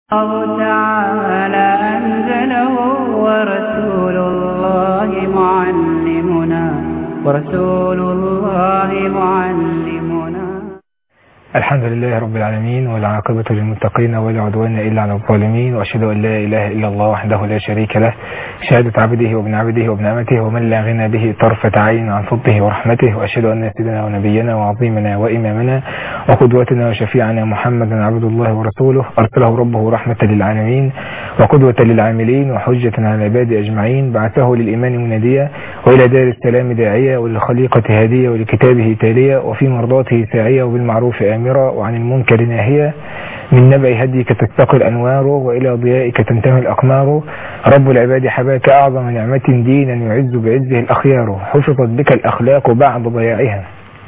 الله تعالى أنزله ورسول الله معلمنا ورسول الله معلمنا الحمد لله رب العالمين والعاقبة للمتقين ولا عدوان إلا على الظالمين وأشهد أن لا إله إلا الله وحده لا شريك له شهادة عبده وابن عبده وابن أمته ومن لا غنى به طرفة عين عن فضله ورحمته وأشهد أن سيدنا ونبينا وعظيمنا وإمامنا وقدوتنا وشفيعنا محمدا عبد الله ورسوله أرسله ربه رحمة للعالمين وقدوة للعاملين وحجة على العباد أجمعين بعثه للإيمان مناديا وإلى دار السلام داعية وللخليقة هادية ولكتابه تالية وفي مرضاته ساعية وبالمعروف آمرة وعن المنكر ناهية من نبع هديك تستقي الأنوار وإلى ضيائك تنتهي الأقمار رب العباد حباك أعظم نعمة دينا يعز بعزه الأخيار حفظت بك الأخلاق بعد ضياعها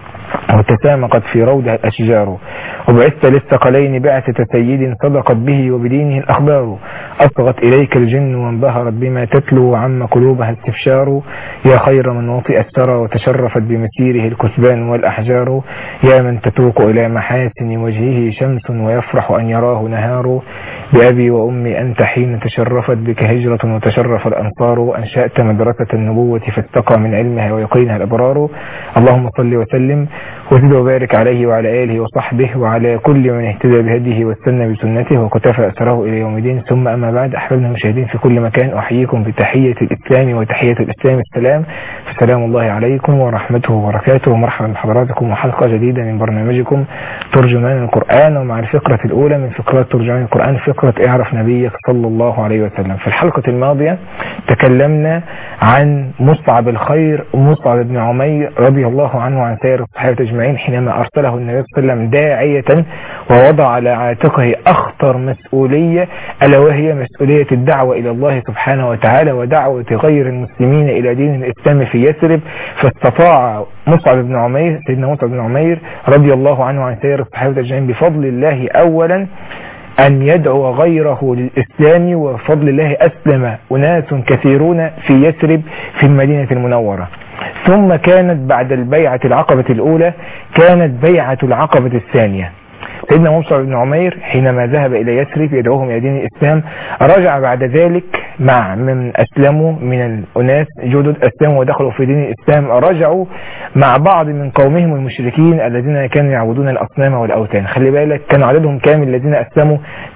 وتسامقت في روضها الأشجار وبعثت للثقلين بعثة سيد صدقت به وبدينه الأخبار أصغت إليك الجن وانبهرت بما تتلو وعم قلوبها استفشار يا خير من وطئ الثرى وتشرفت بمسيره الكثبان والأحجار يا من تتوق إلى محاسن وجهه شمس ويفرح أن يراه نهار بأبي وأمي أنت حين تشرفت بك هجرة وتشرف الأنصار أنشأت مدرسة النبوة فاستقى من علمها ويقينها الأبرار اللهم صل وسلم وزد وبارك عليه وعلى آله وصحبه وعلى كل من اهتدى بهديه واستنى بسنته وكتفى أثره إلى يوم الدين ثم أما بعد أحبابنا المشاهدين في كل مكان أحييكم بتحية الإسلام وتحية الإسلام السلام فسلام الله عليكم ورحمته وبركاته ومرحبا بحضراتكم وحلقة جديدة من برنامجكم ترجمان القرآن ومع الفقرة الأولى من فقرات ترجمان القرآن فقرة اعرف نبيك صلى الله عليه وسلم في الحلقة الماضية تكلمنا عن مصعب الخير مصعب بن عمير رضي الله عنه وعن سائر الصحابة أجمعين حينما أرسله النبي صلى الله عليه وسلم داعية ووضع على عاتقه أخطر مسؤولية ألا وهي مسؤولية الدعوة إلى الله سبحانه وتعالى ودعوة غير المسلمين إلى دين الإسلام في يثرب فاستطاع مصعب بن عمير سيدنا مصعب بن عمير رضي الله عنه وعن سائر الصحابة أجمعين بفضل الله أولا أن يدعو غيره للإسلام وفضل الله أسلم أناس كثيرون في يثرب في المدينة المنورة ثم كانت بعد البيعة العقبة الأولى كانت بيعة العقبة الثانية سيدنا مصعب بن عمير حينما ذهب إلى يثرب يدعوهم إلى دين الإسلام رجع بعد ذلك مع من أسلموا من الأناس جدد أسلموا ودخلوا في دين الإسلام رجعوا مع بعض من قومهم المشركين الذين كانوا يعبدون الأصنام والأوثان خلي بالك كان عددهم كامل الذين أسلموا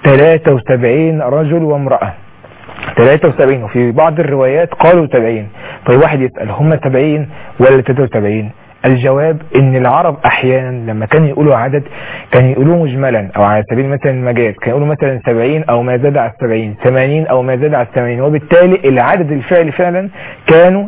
73 رجل وامرأة 73 وفي بعض الروايات قالوا 70 طيب واحد يسأل هم 70 ولا 73 الجواب ان العرب احيانا لما كانوا يقولوا عدد كانوا يقولوه مجملا او على سبيل مثلا المجاز كانوا يقولوا مثلا 70 او ما زاد على 70 80 او ما زاد على 80 وبالتالي العدد الفعلي فعلا كانوا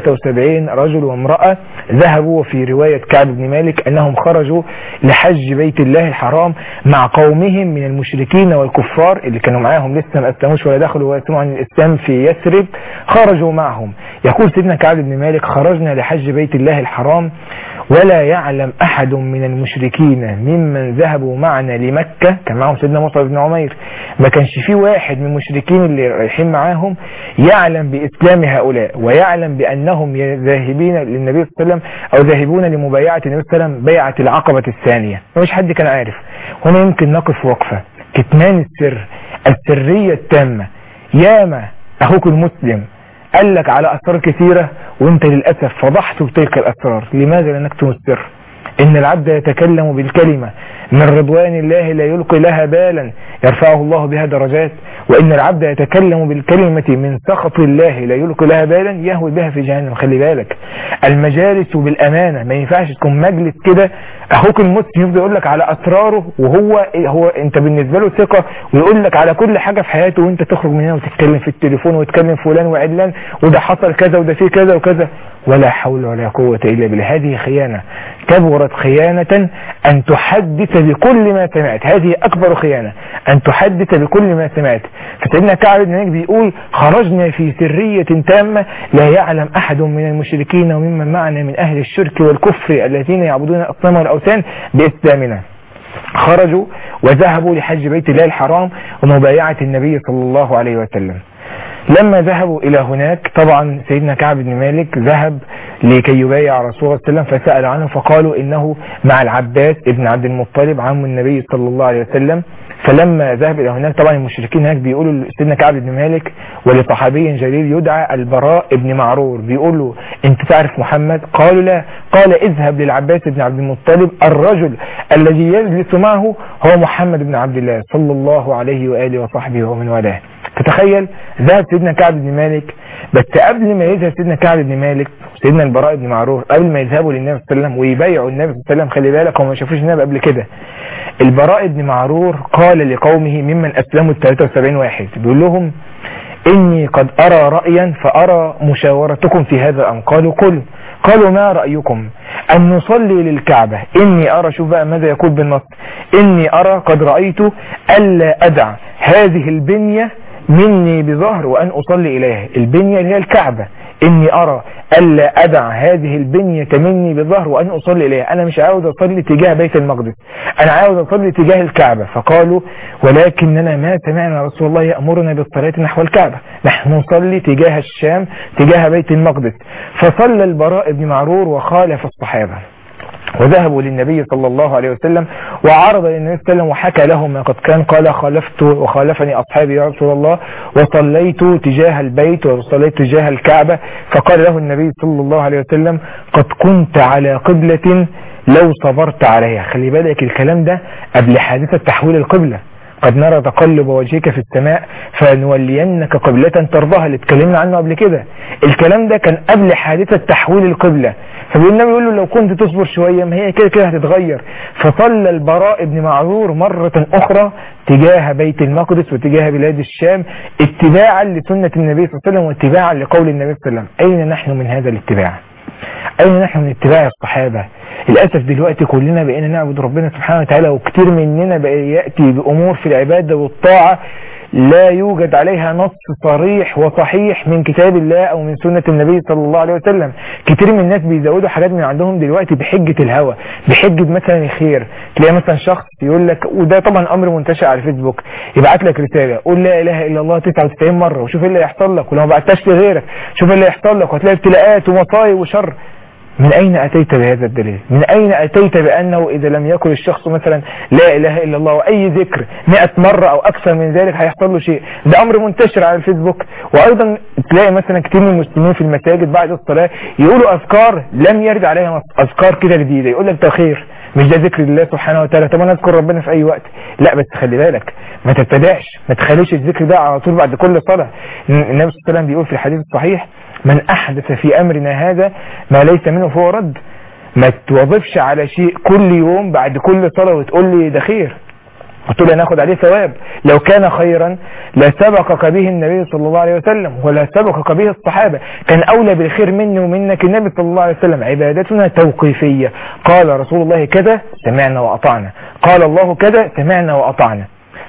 73 رجل وامرأة ذهبوا في رواية كعب بن مالك انهم خرجوا لحج بيت الله الحرام مع قومهم من المشركين والكفار اللي كانوا معاهم لسه ما اسلموش ولا دخلوا ولا سمعوا عن الاسلام في يثرب خرجوا معهم يقول سيدنا كعب بن مالك خرجنا لحج بيت الله الحرام ولا يعلم أحد من المشركين ممن ذهبوا معنا لمكة كان معهم سيدنا مصعب بن عمير ما كانش في واحد من المشركين اللي رايحين معاهم يعلم بإسلام هؤلاء ويعلم بأنهم ذاهبين للنبي صلى الله عليه وسلم أو ذاهبون لمبايعة النبي صلى الله عليه وسلم بيعة العقبة الثانية مش حد كان عارف هنا يمكن نقف وقفة كتمان السر السرية التامة ياما أخوك المسلم قال لك على أسرار كثيرة وانت للأسف فضحت بتلك الأسرار لماذا لا نكتم السر إن العبد يتكلم بالكلمة من رضوان الله لا يلقي لها بالا يرفعه الله بها درجات وإن العبد يتكلم بالكلمة من سخط الله لا يلقي لها بالا يهوي بها في جهنم خلي بالك المجالس بالأمانة ما ينفعش تكون مجلس كده أخوك المسلم يفضل يقول لك على أسراره وهو هو أنت بالنسبة له ثقة ويقول لك على كل حاجة في حياته وأنت تخرج من هنا وتتكلم في التليفون وتكلم فلان وعلان وده حصل كذا وده فيه كذا وكذا ولا حول ولا قوة إلا بالله هذه خيانة كبرت خيانة أن تحدث بكل ما سمعت هذه أكبر خيانة أن تحدث بكل ما سمعت فسيدنا كعب بن مالك بيقول خرجنا في سرية تامة لا يعلم أحد من المشركين وممن معنا من أهل الشرك والكفر الذين يعبدون الأصنام والأوثان بإسلامنا خرجوا وذهبوا لحج بيت الله الحرام ومبايعة النبي صلى الله عليه وسلم لما ذهبوا إلى هناك طبعا سيدنا كعب بن مالك ذهب لكي يبايع رسول الله صلى الله عليه وسلم فسأل عنه فقالوا إنه مع العباس ابن عبد المطلب عم النبي صلى الله عليه وسلم فلما ذهب إلى هناك طبعا المشركين هناك بيقولوا لسيدنا كعب بن مالك ولصحابي جليل يدعى البراء ابن معرور بيقول له انت تعرف محمد قالوا لا قال اذهب للعباس بن عبد المطلب الرجل الذي يجلس معه هو محمد بن عبد الله صلى الله عليه وآله وصحبه ومن والاه تتخيل ذهب سيدنا كعب بن مالك بس قبل ما يذهب سيدنا كعب بن مالك سيدنا البراء بن معرور قبل ما يذهبوا للنبي صلى الله عليه وسلم ويبايعوا النبي صلى الله عليه وسلم خلي بالك هم ما شافوش النبي قبل كده البراء بن معرور قال لقومه ممن أسلموا ال 73 واحد بيقول لهم إني قد أرى رأيا فأرى مشاورتكم في هذا الأمر قالوا قل قالوا ما رأيكم أن نصلي للكعبة إني أرى شوف بقى ماذا يقول بالنص إني أرى قد رأيت ألا أدع هذه البنية مني بظهر وأن أصلي إليها البنية اللي هي الكعبة إني أرى ألا أدع هذه البنية مني بظهر وأن أصلي إليها أنا مش عاوز أصلي تجاه بيت المقدس أنا عاوز أصلي تجاه الكعبة فقالوا ولكننا ما سمعنا رسول الله يأمرنا بالصلاة نحو الكعبة نحن نصلي تجاه الشام تجاه بيت المقدس فصلى البراء بن معرور وخالف الصحابة وذهبوا للنبي صلى الله عليه وسلم وعرض للنبي صلى الله عليه وسلم وحكى لهم ما قد كان قال خالفت وخالفني أصحابي يا رسول الله وصليت تجاه البيت وصليت تجاه الكعبة فقال له النبي صلى الله عليه وسلم قد كنت على قبلة لو صبرت عليها خلي بالك الكلام ده قبل حادثة تحويل القبلة قد نرى تقلب وجهك في السماء فنولينك قبلة ترضاها اللي اتكلمنا عنه قبل كده الكلام ده كان قبل حادثة تحويل القبلة فبيقول النبي يقول له لو كنت تصبر شوية ما هي كده كده هتتغير فصلى البراء بن معذور مرة أخرى تجاه بيت المقدس وتجاه بلاد الشام اتباعا لسنة النبي صلى الله عليه وسلم واتباعا لقول النبي صلى الله عليه وسلم أين نحن من هذا الاتباع أين نحن من اتباع الصحابة للأسف دلوقتي كلنا بقينا نعبد ربنا سبحانه وتعالى وكتير مننا بقى يأتي بأمور في العبادة والطاعة لا يوجد عليها نص صريح وصحيح من كتاب الله او من سنة النبي صلى الله عليه وسلم كتير من الناس بيزودوا حاجات من عندهم دلوقتي بحجة الهوى بحجة مثلا الخير تلاقي مثلا شخص يقول لك وده طبعا امر منتشر على الفيسبوك يبعت لك رسالة قول لا اله الا الله 99 مرة وشوف ايه اللي هيحصل لك ولو ما بعتهاش لغيرك شوف ايه اللي هيحصل لك وهتلاقي ابتلاءات ومصايب وشر من أين أتيت بهذا الدليل من أين أتيت بأنه إذا لم يكن الشخص مثلا لا إله إلا الله وأي ذكر مئة مرة أو أكثر من ذلك هيحصل له شيء ده أمر منتشر على الفيسبوك وأيضا تلاقي مثلا كتير من المسلمين في المساجد بعد الصلاة يقولوا أذكار لم يرد عليها نص أذكار كده جديدة يقول لك ده خير مش ده ذكر الله سبحانه وتعالى طب انا اذكر ربنا في اي وقت لا بس خلي بالك ما تتبعش ما تخليش الذكر ده على طول بعد كل صلاة النبي صلى الله عليه وسلم بيقول في الحديث الصحيح من أحدث في أمرنا هذا ما ليس منه فهو رد ما توظفش على شيء كل يوم بعد كل صلاة وتقول لي ده خير قلت له ناخد عليه ثواب لو كان خيرا لسبقك به النبي صلى الله عليه وسلم ولا سبقك به الصحابة كان أولى بالخير مني ومنك النبي صلى الله عليه وسلم عبادتنا توقيفية قال رسول الله كذا سمعنا وأطعنا قال الله كذا سمعنا وأطعنا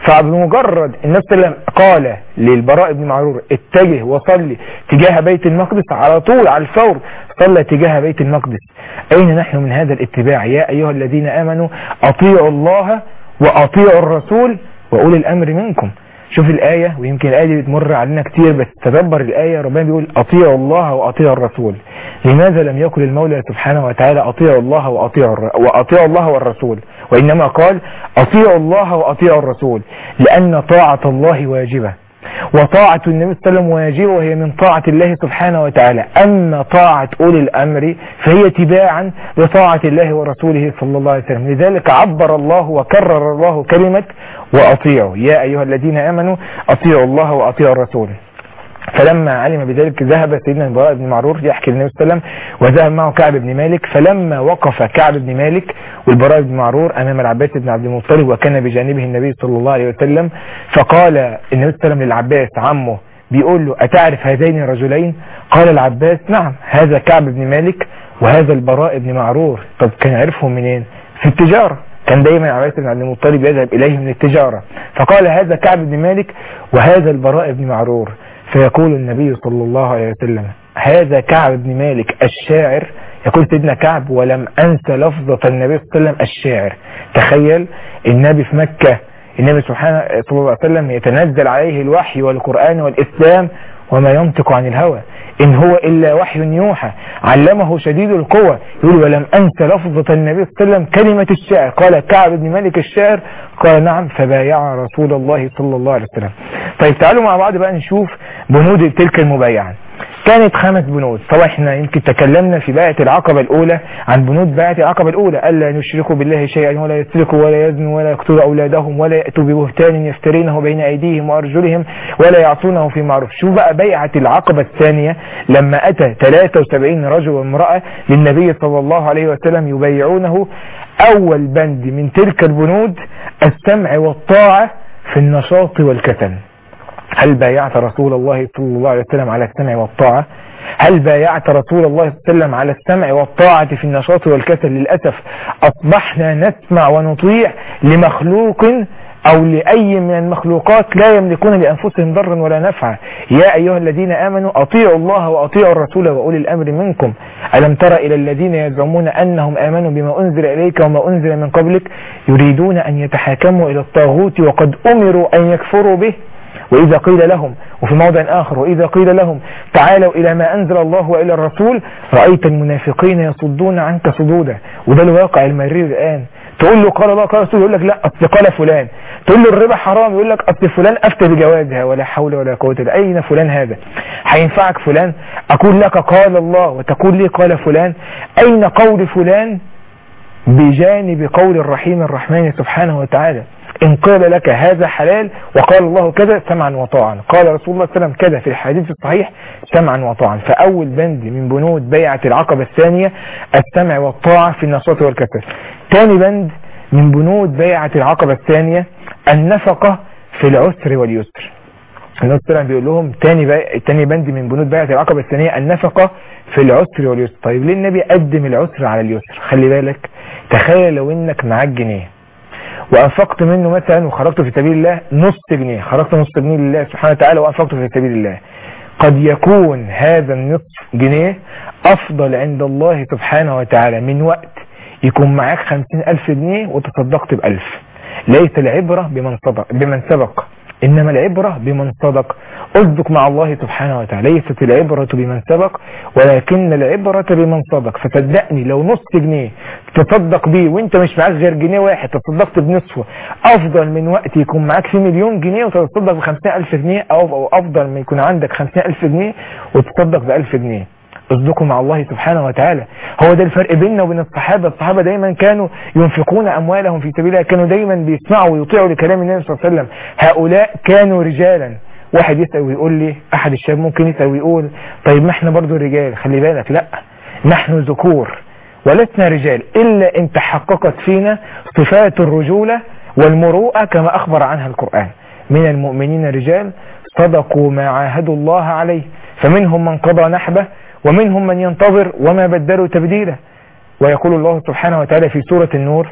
فبمجرد النبي صلى الله عليه وسلم قال للبراء بن معرور اتجه وصلي تجاه بيت المقدس على طول على الفور صلى تجاه بيت المقدس أين نحن من هذا الاتباع يا أيها الذين آمنوا أطيعوا الله وأطيعوا الرسول وأولي الأمر منكم شوف الآية ويمكن الآية دي بتمر علينا كتير بس تدبر الآية ربنا بيقول أطيعوا الله وأطيعوا الرسول لماذا لم يقل المولى سبحانه وتعالى أطيعوا الله وأطيعوا الر... وأطيعوا الله والرسول وإنما قال أطيعوا الله وأطيعوا الرسول لأن طاعة الله واجبة وطاعة النبي صلى الله عليه وسلم واجبة وهي من طاعة الله سبحانه وتعالى أما طاعة أولي الأمر فهي تباعا لطاعة الله ورسوله صلى الله عليه وسلم لذلك عبر الله وكرر الله كلمة وأطيعوا يا أيها الذين آمنوا أطيعوا الله وأطيعوا الرسول فلما علم بذلك ذهب سيدنا البراء بن معرور يحكي للنبي صلى الله عليه وسلم وذهب معه كعب بن مالك فلما وقف كعب بن مالك والبراء بن معرور أمام العباس بن عبد المطلب وكان بجانبه النبي صلى الله عليه وسلم فقال النبي صلى الله عليه وسلم للعباس عمه بيقول له أتعرف هذين الرجلين قال العباس نعم هذا كعب بن مالك وهذا البراء بن معرور طب كان عرفهم منين في التجارة كان دايما عباس بن عبد المطلب يذهب إليه من التجارة فقال هذا كعب بن مالك وهذا البراء بن معرور فيقول النبي صلى الله عليه وسلم هذا كعب بن مالك الشاعر يقول سيدنا كعب ولم أنسى لفظة النبي صلى الله عليه وسلم الشاعر تخيل النبي في مكة النبي سبحانه صلى الله عليه وسلم يتنزل عليه الوحي والقرآن والإسلام وما ينطق عن الهوى إن هو إلا وحي يوحى علمه شديد القوى يقول ولم أنس لفظة النبي صلى الله عليه وسلم كلمة الشاعر قال كعب بن مالك الشاعر قال نعم فبايع رسول الله صلى الله عليه وسلم طيب تعالوا مع بعض بقى نشوف بنود تلك المبايعة كانت خمس بنود طبعا احنا يمكن تكلمنا في باية العقبة الأولى عن بنود باية العقبة الأولى ألا يشركوا بالله شيئا ولا يسرقوا ولا يزنوا ولا يقتلوا أولادهم ولا يأتوا ببهتان يفترينه بين أيديهم وأرجلهم ولا يعصونه في معروف شوف بقى بيعة العقبة الثانية لما أتى 73 رجل وامرأة للنبي صلى الله عليه وسلم يبايعونه أول بند من تلك البنود السمع والطاعة في النشاط والكسل هل بايعت رسول الله صلى الله عليه وسلم على السمع والطاعة هل بايعت رسول الله صلى الله عليه وسلم على السمع والطاعة في النشاط والكسل للأسف أصبحنا نسمع ونطيع لمخلوق أو لأي من المخلوقات لا يملكون لأنفسهم ضرا ولا نفعا يا أيها الذين آمنوا أطيعوا الله وأطيعوا الرسول وأولي الأمر منكم ألم تر إلى الذين يزعمون أنهم آمنوا بما أنزل إليك وما أنزل من قبلك يريدون أن يتحاكموا إلى الطاغوت وقد أمروا أن يكفروا به وإذا قيل لهم وفي موضع آخر وإذا قيل لهم تعالوا إلى ما أنزل الله وإلى الرسول رأيت المنافقين يصدون عنك صدودا وده الواقع المرير الآن تقول له قال الله قال رسول يقول لك لا أصل قال فلان تقول له الربا حرام يقول لك أصل فلان أفتى بجوازها ولا حول ولا قوة إلا أين فلان هذا هينفعك فلان أقول لك قال الله وتقول لي قال فلان أين قول فلان بجانب قول الرحيم الرحمن سبحانه وتعالى إن قال لك هذا حلال وقال الله كذا سمعا وطاعا قال رسول الله صلى الله عليه وسلم كذا في الحديث الصحيح سمعا وطاعا فأول بند من بنود بيعة العقبة الثانية السمع والطاعة في النشاط والكسل ثاني بند من بنود بيعة العقبة الثانية النفقة في العسر واليسر النبي صلى الله عليه وسلم بيقول لهم تاني بي... تاني بند من بنود بيعة العقبة الثانية النفقة في العسر واليسر طيب ليه النبي قدم العسر على اليسر خلي بالك تخيل لو انك معاك جنيه وأنفقت منه مثلا وخرجت في سبيل الله نص جنيه خرجت نص جنيه لله سبحانه وتعالى وأنفقت في سبيل الله قد يكون هذا النصف جنيه أفضل عند الله سبحانه وتعالى من وقت يكون معاك خمسين ألف جنيه وتصدقت بألف ليس العبرة بمن صدق بمن سبق إنما العبرة بمن صدق اصدق مع الله سبحانه وتعالى ليست العبرة بمن سبق ولكن العبرة بمن صدق فصدقني لو نص جنيه تصدق بيه وانت مش معاك غير جنيه واحد تصدقت بنصفه افضل من وقت يكون معاك فيه مليون جنيه وتتصدق بخمسين الف جنيه او, أو افضل من يكون عندك خمسين الف جنيه وتصدق بألف جنيه اصدقوا مع الله سبحانه وتعالى هو ده الفرق بيننا وبين الصحابة الصحابة دايما كانوا ينفقون أموالهم في سبيل الله كانوا دايما بيسمعوا ويطيعوا لكلام النبي صلى الله عليه وسلم هؤلاء كانوا رجالا واحد يسأل ويقول لي أحد الشباب ممكن يسأل ويقول طيب ما احنا برضو رجال خلي بالك لا نحن ذكور ولسنا رجال إلا إن تحققت فينا صفات الرجولة والمروءة كما أخبر عنها القرآن من المؤمنين رجال صدقوا ما عاهدوا الله عليه فمنهم من قضى نحبه ومنهم من ينتظر وما بدلوا تبديلا ويقول الله سبحانه وتعالى في سورة النور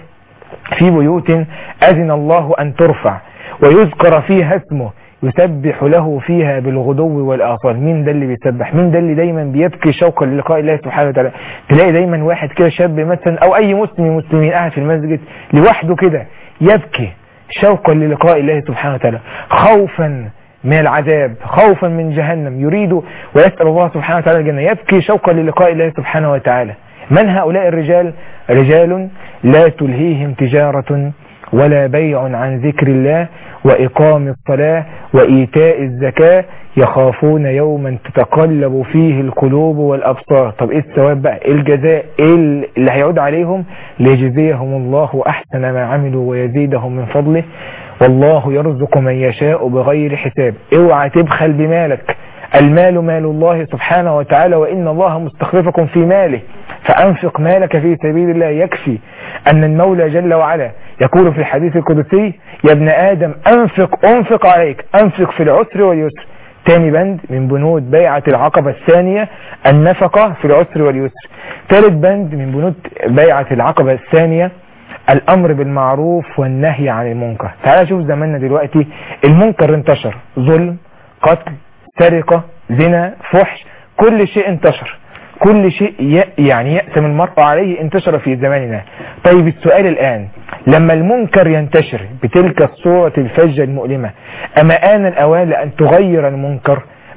في بيوت أذن الله أن ترفع ويذكر فيها اسمه يسبح له فيها بالغدو والآصال مين ده اللي بيسبح مين ده اللي دايما بيبكي شوقا للقاء الله سبحانه وتعالى تلاقي دايما واحد كده شاب مثلا أو أي مسلم من المسلمين قاعد في المسجد لوحده كده يبكي شوقا للقاء الله سبحانه وتعالى خوفا من العذاب خوفا من جهنم يريد ويسأل الله سبحانه وتعالى الجنة يبكي شوقا للقاء الله سبحانه وتعالى من هؤلاء الرجال رجال لا تلهيهم تجارة ولا بيع عن ذكر الله وإقام الصلاة وإيتاء الزكاة يخافون يوما تتقلب فيه القلوب والأبصار طب إيه الثواب بقى إيه الجزاء إيه اللي هيعود عليهم ليجزيهم الله أحسن ما عملوا ويزيدهم من فضله والله يرزق من يشاء بغير حساب اوعى تبخل بمالك المال مال الله سبحانه وتعالى وإن الله مستخلفكم في ماله فأنفق مالك في سبيل الله يكفي أن المولى جل وعلا يقول في الحديث القدسي يا ابن آدم أنفق أنفق عليك أنفق في العسر واليسر تاني بند من بنود بيعة العقبة الثانية النفقة في العسر واليسر ثالث بند من بنود بيعة العقبة الثانية الأمر بالمعروف والنهي عن المنكر تعال شوف زماننا دلوقتي المنكر انتشر ظلم قتل سرقة زنا فحش كل شيء انتشر كل شيء يعني يأتم المرء عليه انتشر في زماننا طيب السؤال الآن لما المنكر ينتشر بتلك الصورة الفجة المؤلمة أما آن الأوان أن تغير المنكر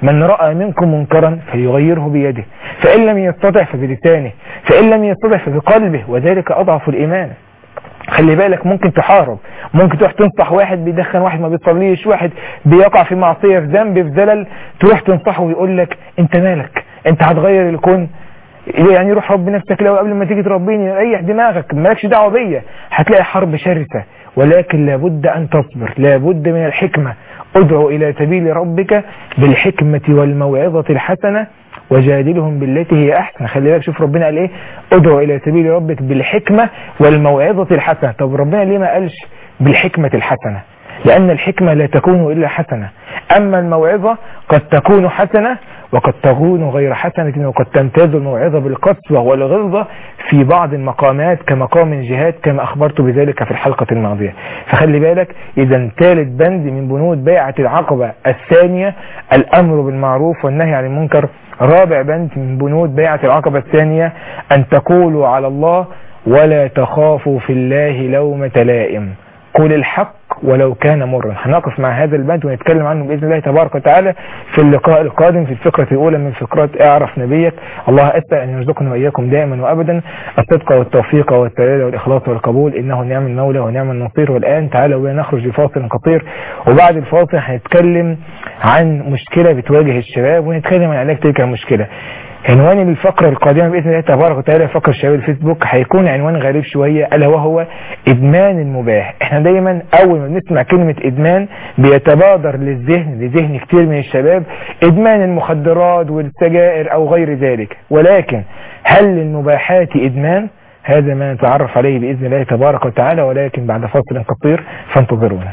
من رأى منكم منكرا فليغيره بيده فإن لم يستطع فبلسانه فإن لم يستطع فبقلبه وذلك أضعف الإيمان خلي بالك ممكن تحارب ممكن تروح تنصح واحد بيدخن واحد ما بيصليش واحد بيقع في معصية في ذنب في زلل تروح تنصحه ويقول لك انت مالك انت هتغير الكون يعني روح رب نفسك لو قبل ما تيجي تربيني ريح دماغك مالكش دعوه بيا هتلاقي حرب شرسه ولكن لابد ان تصبر لابد من الحكمه ادعو الى سبيل ربك بالحكمه والموعظه الحسنه وجادلهم بالتي هي احسن خلي بالك شوف ربنا قال ايه ادعو الى سبيل ربك بالحكمه والموعظه الحسنه طب ربنا ليه ما قالش بالحكمه الحسنه لأن الحكمة لا تكون إلا حسنة أما الموعظة قد تكون حسنة وقد تكون غير حسنة وقد تمتاز الموعظة بالقسوة والغلظة في بعض المقامات كمقام الجهاد كما أخبرت بذلك في الحلقة الماضية فخلي بالك إذا ثالث بند من بنود بيعة العقبة الثانية الأمر بالمعروف والنهي عن المنكر رابع بند من بنود بيعة العقبة الثانية أن تقولوا على الله ولا تخافوا في الله لومة لائم قل الحق ولو كان مرا هنقف مع هذا البند ونتكلم عنه بإذن الله تبارك وتعالى في اللقاء القادم في الفقرة الأولى من فقرات اعرف نبيك الله أسأل أن يرزقنا وإياكم دائما وأبدا الصدق والتوفيق والتلالة والإخلاص والقبول إنه نعم المولى ونعم النصير والآن تعالوا بنا نخرج لفاصل قصير وبعد الفاصل هنتكلم عن مشكلة بتواجه الشباب ونتكلم عن علاج تلك المشكلة عنوان الفقرة القادمة بإذن الله تبارك وتعالى فقرة شباب الفيسبوك هيكون عنوان غريب شوية ألا وهو إدمان المباح احنا دايما أول ما بنسمع كلمة إدمان بيتبادر للذهن لذهن كتير من الشباب إدمان المخدرات والسجائر أو غير ذلك ولكن هل للمباحات إدمان؟ هذا ما نتعرف عليه بإذن الله تبارك وتعالى ولكن بعد فاصل قصير فانتظرونا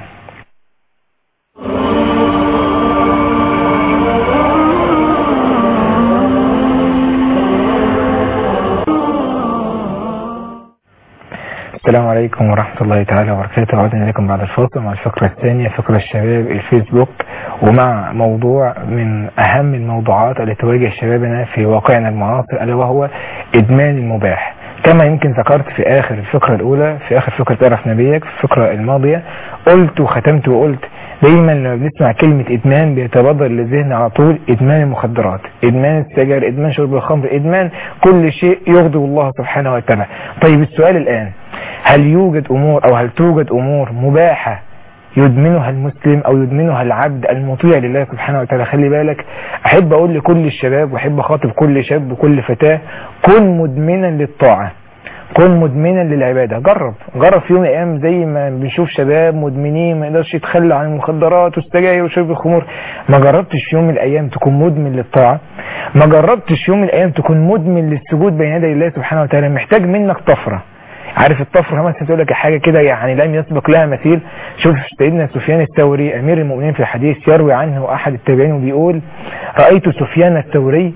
السلام عليكم ورحمة الله تعالى وبركاته عودنا إليكم بعد الفاصل مع الفقرة الثانية فقرة الشباب الفيسبوك ومع موضوع من أهم الموضوعات التي تواجه شبابنا في واقعنا المعاصر ألا وهو إدمان المباح كما يمكن ذكرت في آخر الفقرة الأولى في آخر فقرة اعرف نبيك في الفقرة الماضية قلت وختمت وقلت دايما لما بنسمع كلمة إدمان بيتبادر للذهن على طول إدمان المخدرات إدمان السجاير إدمان شرب الخمر إدمان كل شيء يغضب الله سبحانه وتعالى طيب السؤال الآن هل يوجد أمور أو هل توجد أمور مباحة يدمنها المسلم أو يدمنها العبد المطيع لله سبحانه وتعالى خلي بالك أحب أقول لكل الشباب وأحب أخاطب كل شاب وكل فتاة كن مدمنا للطاعة كن مدمنا للعبادة جرب جرب في يوم من الأيام زي ما بنشوف شباب مدمنين ما يقدرش يتخلى عن المخدرات والسجاير وشرب الخمور ما جربتش في يوم من الأيام تكون مدمن للطاعة ما جربتش في يوم من الأيام تكون مدمن للسجود بين يدي الله سبحانه وتعالى محتاج منك طفرة عارف الطفرة مثلا تقول لك حاجة كده يعني لم يسبق لها مثيل شوف سيدنا سفيان الثوري أمير المؤمنين في الحديث يروي عنه أحد التابعين وبيقول رأيت سفيان الثوري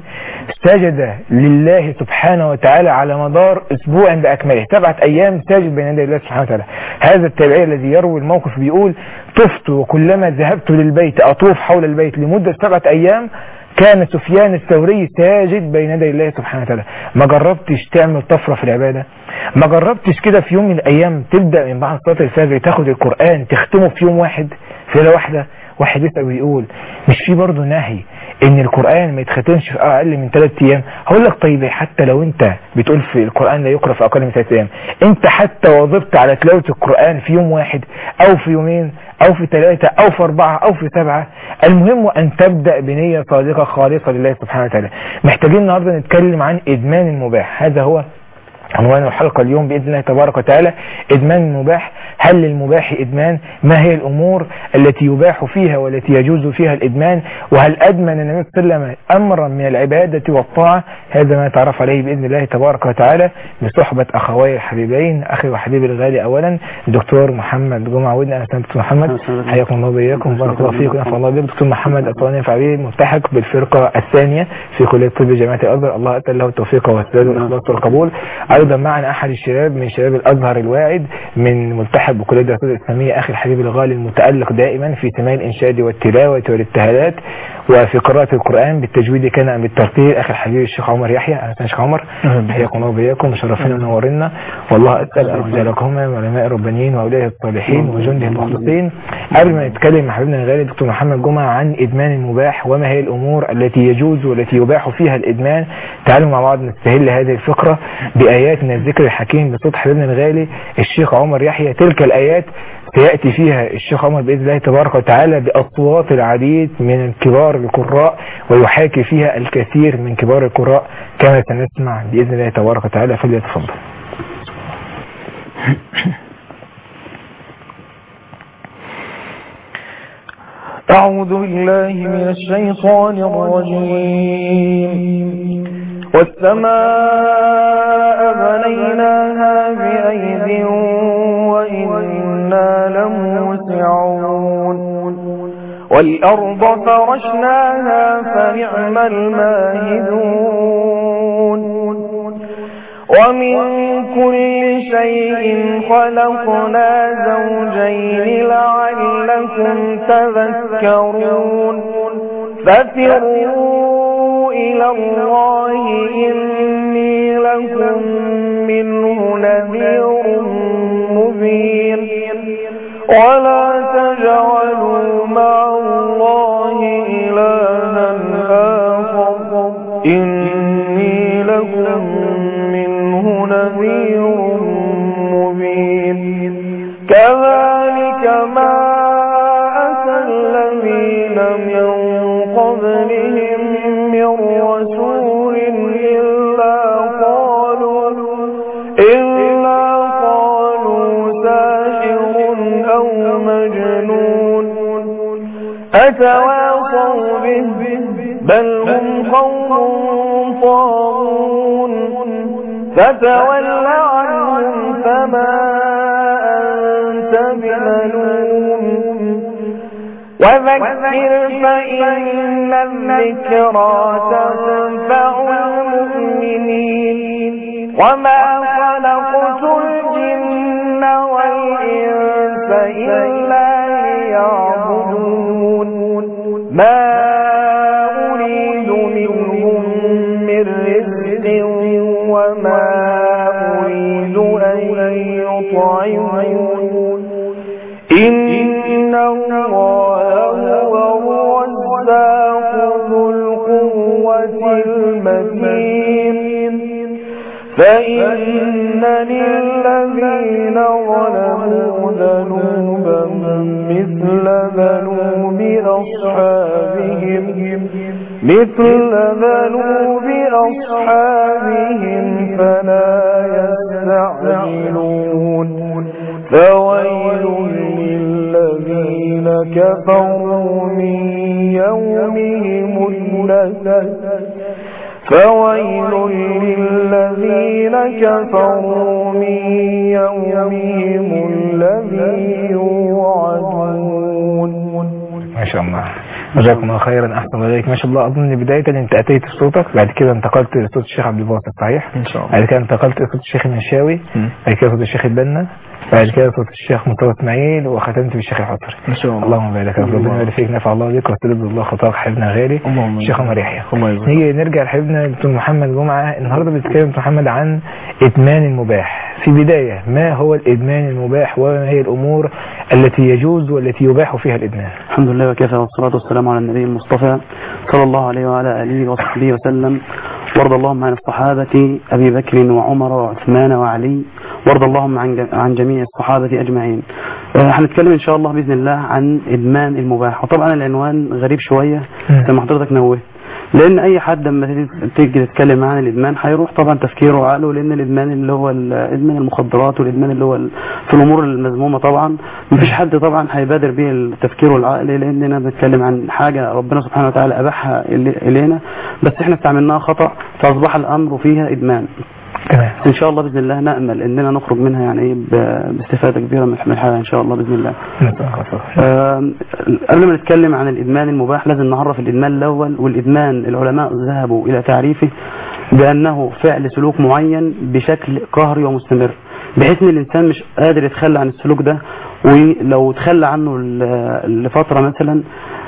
سجد لله سبحانه وتعالى على مدار أسبوع بأكمله سبعة أيام ساجد بين يدي الله سبحانه وتعالى هذا التابعي الذي يروي الموقف بيقول طفت وكلما ذهبت للبيت أطوف حول البيت لمدة سبعة أيام كان سفيان الثوري ساجد بين يدي الله سبحانه وتعالى ما جربتش تعمل طفرة في العبادة ما جربتش كده في يوم من الأيام تبدأ من بعد صلاة الفجر تاخد القرآن تختمه في يوم واحد في ليلة واحدة واحد يسأل ويقول مش في برضه نهي ان القرآن ما يتختمش في اقل من ثلاث ايام هقول لك طيب حتى لو انت بتقول في القرآن لا يقرأ في اقل من ثلاث ايام انت حتى واظبت على تلاوة القرآن في يوم واحد او في يومين او في ثلاثة او في اربعة او في سبعة المهم ان تبدأ بنية صادقة خالصة لله سبحانه وتعالى محتاجين النهاردة نتكلم عن ادمان المباح هذا هو عنوان الحلقة اليوم بإذن الله تبارك وتعالى إدمان المباح هل للمباح إدمان ما هي الأمور التي يباح فيها والتي يجوز فيها الإدمان وهل أدمن النبي صلى الله عليه وسلم أمرا من العبادة والطاعة هذا ما نتعرف عليه بإذن الله تبارك وتعالى بصحبة أخوي الحبيبين أخي وحبيبي الغالي أولا الدكتور محمد جمعة ودنا أهلا دكتور محمد حياكم الله وبياكم بارك الله فيكم نفع الله بك دكتور محمد الطواني فعبيد ملتحق بالفرقة الثانية في كلية طب جامعة الأزهر الله أتى له التوفيق والسداد والإخلاص والقبول أيضا معنا أحد الشباب من شباب الأزهر الواعد من ملتحق بكلية الدراسات الإسلامية أخي الحبيب الغالي المتألق دائما في سماع الإنشاد والتلاوة والابتهالات وفي قراءة القرآن بالتجويد كان أم بالترتيل أخي الحبيب الشيخ عمر يحيى أهلا وسهلا شيخ عمر حياكم الله وبياكم وشرفنا ونورنا والله أسأل أن يجعلكما من علماء الربانيين وأولياء الصالحين وجنده المخلصين قبل ما نتكلم مع حبيبنا الغالي دكتور محمد جمعة عن إدمان المباح وما هي الأمور التي يجوز والتي يباح فيها الإدمان تعالوا مع بعض نستهل هذه الفقرة بآيات من الذكر الحكيم بصوت حبيبنا الغالي الشيخ عمر يحيى تلك الآيات سيأتي فيها الشيخ عمر بإذن الله تبارك وتعالى بأصوات العديد من كبار القراء ويحاكي فيها الكثير من كبار القراء كما سنسمع بإذن الله تبارك وتعالى فليتفضل أعوذ بالله من الشيطان الرجيم والسماء بنيناها بأيد وإنا لموسعون والأرض فرشناها فنعم الماهدون ومن كل شيء خلقنا زوجين لعلكم تذكرون ففروا إلى الله إني لكم منه نذير مبين ولا تجعلوا مع الله إلها آخر إني لكم منه نذير مبين كذلك ما أتى الذين من قبلهم من رسول إلا قالوا إلا قالوا ساحر أو مجنون أتواصوا به بل هم قوم طاغون فتول عنهم فما أنت بملوم وذكر فإن الذكرى تنفع المؤمنين وما خلقت الجن والإنس إلا ليعبدون ما أريد منهم من رزق وما أريد أن يطعمون إن الله هو الرزاق ذو القوة المتين فإن للذين ظلموا ذنوبا مثل ذنوب أصحابهم مثل ذنوب أصحابهم فلا يستعجلون فويل للذين كفروا من يومهم الذي فويل للذين كفروا من يومهم الذي يوعدون ما شاء الله جزاكم الله خيرا احسن الله اليك ما شاء الله اظن بدايه انت اتيت صوتك بعد كده انتقلت لصوت الشيخ عبد الباسط صحيح إن شاء الله. بعد كده انتقلت لصوت الشيخ المنشاوي مم. بعد كده صوت الشيخ البنا بعد كده صوت الشيخ مصطفى اسماعيل وختمت بالشيخ الحصري إن شاء الله. اللهم بارك فيك ربنا يبارك فيك نفع الله بك وسدد الله خطاك حبيبنا غالي اللهم الشيخ عمر يحيى الله يبارك. نيجي نرجع لحبيبنا دكتور محمد جمعه النهارده بنتكلم دكتور محمد عن ادمان المباح في بدايه ما هو الادمان المباح وما هي الامور التي يجوز والتي يباح فيها الادمان الحمد لله وكفى والصلاة والسلام على النبي المصطفى صلى الله عليه وعلى آله وصحبه وسلم وارض اللهم عن الصحابة أبي بكر وعمر وعثمان وعلي وارض اللهم عن جم- عن جميع الصحابة أجمعين آه، هنتكلم إن شاء الله بإذن الله عن إدمان المباح وطبعا العنوان غريب شوية مم. زي ما حضرتك نوهت لان اي حد لما تيجي- تيجي تتكلم عن الادمان هيروح طبعا تفكيره وعقله لان الادمان اللي هو ال- ادمان المخدرات والادمان اللي هو ال- في الامور المذمومه طبعا مفيش حد طبعا هيبادر به التفكير والعقل لاننا بنتكلم عن حاجه ربنا سبحانه وتعالى اباحها إلي- الينا بس احنا استعملناها خطا فاصبح الامر فيها ادمان تمام ان شاء الله باذن الله نامل اننا نخرج منها يعني ايه ب- باستفاده كبيره من الحياه ان شاء الله باذن الله آم، قبل ما نتكلم عن الإدمان المباح لازم نعرف الإدمان الأول والإدمان العلماء ذهبوا إلى تعريفه بأنه فعل سلوك معين بشكل قهري ومستمر بحيث ان الانسان مش قادر يتخلى عن السلوك ده ولو تخلى عنه ل- لفتره مثلا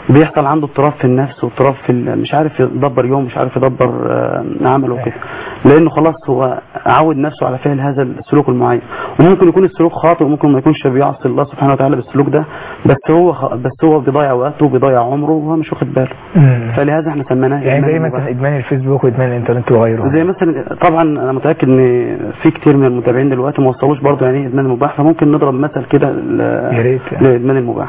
بيحصل عنده اضطراب في النفس واضطراب في ال- مش عارف يدبر يوم مش عارف يدبر آه، عمله وكده لانه خلاص هو عود نفسه على فعل هذا السلوك المعين وممكن يكون السلوك خاطئ وممكن ما يكونش بيعصي الله سبحانه وتعالى بالسلوك ده بس هو خ- بس هو بيضيع وقته وبيضيع عمره وهو مش واخد باله مم. فلهذا احنا سميناه يعني إدمان زي المباح. مثلا ادمان الفيسبوك وادمان الانترنت وغيره زي مثلا طبعا انا متاكد ان في كتير من المتابعين دلوقتي ما وصلوش برضه يعني ايه ادمان المباح فممكن نضرب مثل كده ل- يا ريت. لادمان المباح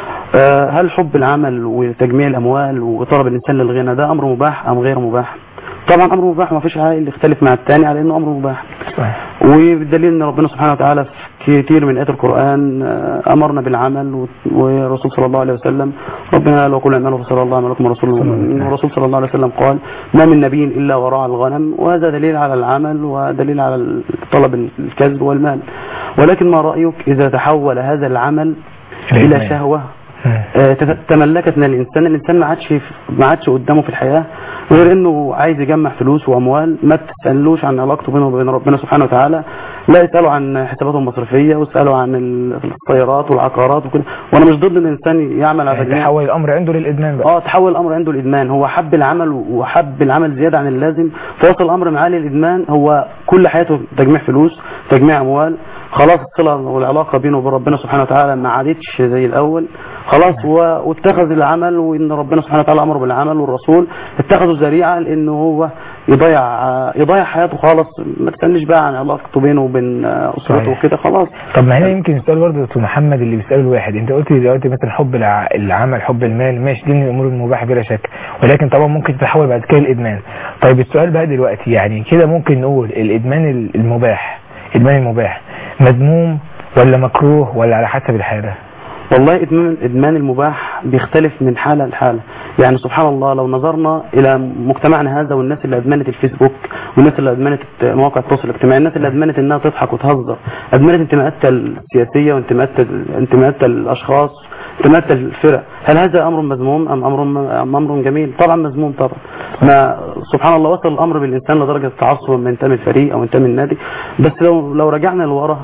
آه، هل حب العمل وتجميع الاموال وطلب الانسان للغنى ده امر مباح ام غير مباح طبعا امر مباح ما فيش عاقل يختلف مع الثاني على انه امر مباح صحيح. وبالدليل ان ربنا سبحانه وتعالى في كتير من ايات القران آه، امرنا بالعمل و- والرسول صلى الله عليه وسلم ربنا قال وقل اعملوا فصلى الله عملكم ورسول والرسول صلى الله عليه وسلم قال ما من نبي الا وراء الغنم وهذا دليل على العمل ودليل على طلب الكسب والمال ولكن ما رايك اذا تحول هذا العمل الى الإدمان. شهوه مم. آه، تت- تملكت من الانسان الانسان ما عادش ما عادش قدامه في الحياه غير انه عايز يجمع فلوس واموال ما تسالوش عن علاقته بينه وبين ربنا سبحانه وتعالى لا يسالوا عن حساباته المصرفيه ويسالوا عن ال- السيارات والعقارات وكده وانا مش ضد ان الانسان يعمل على يعني تجميع تحول الامر عنده للادمان بقى اه تحول الامر عنده الادمان هو حب العمل وحب العمل زياده عن اللازم فوصل الامر معاه للادمان هو كل حياته تجميع فلوس تجميع اموال خلاص الصله والعلاقه بينه وبين ربنا سبحانه وتعالى ما عادتش زي الاول خلاص هو واتخذ العمل وان ربنا سبحانه وتعالى امره بالعمل والرسول اتخذوا ذريعه لانه هو يضيع يضيع حياته خالص ما تسالنيش بقى عن علاقته بينه وبين اسرته صحيح. وكده خلاص طب ما هنا يمكن السؤال برضه يا دكتور محمد اللي بيساله الواحد انت قلت دلوقتي مثلا حب الع... العمل حب المال ماشي دي من الامور المباحه بلا شك ولكن طبعا ممكن تتحول بعد كده الادمان طيب السؤال بقى دلوقتي يعني كده ممكن نقول الادمان ال- المباح ادمان المباح مذموم ولا مكروه ولا على حسب الحاله والله ادمان ادمان المباح بيختلف من حاله لحاله يعني سبحان الله لو نظرنا الى مجتمعنا هذا والناس اللي ادمنت الفيسبوك والناس اللي ادمنت مواقع التواصل الاجتماعي الناس اللي ادمنت انها تضحك وتهزر ادمنت انتماءاتها السياسيه وانتماءاتها انتماءاتها الاشخاص انتماءاتها الفرق هل هذا امر مذموم ام امر ام امر جميل طبعا مذموم طبعا ما سبحان الله وصل الامر بالانسان لدرجه التعصب من ينتمي الفريق او ينتمي النادي بس لو لو رجعنا لورا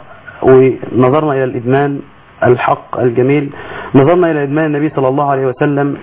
ونظرنا الى الادمان الحق الجميل نظرنا إلى إدمان النبي صلى الله عليه وسلم